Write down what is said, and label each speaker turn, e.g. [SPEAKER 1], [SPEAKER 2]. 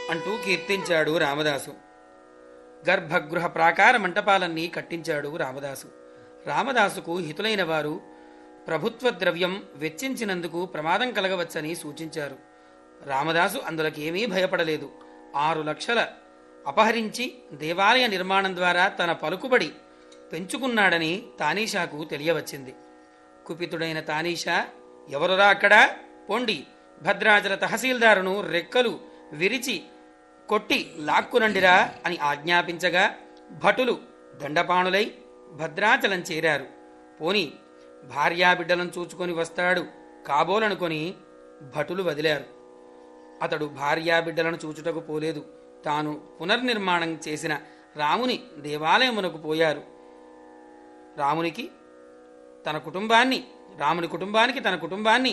[SPEAKER 1] అంటూ కీర్తించాడు రామదాసు గర్భగృహ ప్రాకార మంటపాలన్నీ కట్టించాడు రామదాసు రామదాసుకు హితులైన వారు ప్రభుత్వ ద్రవ్యం వెచ్చించినందుకు ప్రమాదం కలగవచ్చని సూచించారు రామదాసు అందులోకి ఏమీ భయపడలేదు ఆరు లక్షల అపహరించి దేవాలయ నిర్మాణం ద్వారా తన పలుకుబడి పెంచుకున్నాడని తానీషాకు తెలియవచ్చింది కుపితుడైన తానీషా ఎవరురా అక్కడ పొండి భద్రాచల తహసీల్దారును రెక్కలు విరిచి కొట్టి లాక్కునండిరా అని ఆజ్ఞాపించగా భటులు దండపాణులై భద్రాచలం చేరారు పోని భార్యాబిడ్డలను చూచుకొని వస్తాడు కాబోలనుకొని భటులు వదిలారు అతడు భార్యాబిడ్డలను చూచుటకు పోలేదు తాను పునర్నిర్మాణం చేసిన రాముని దేవాలయమునకు పోయారు రామునికి తన కుటుంబాన్ని రాముని కుటుంబానికి తన కుటుంబాన్ని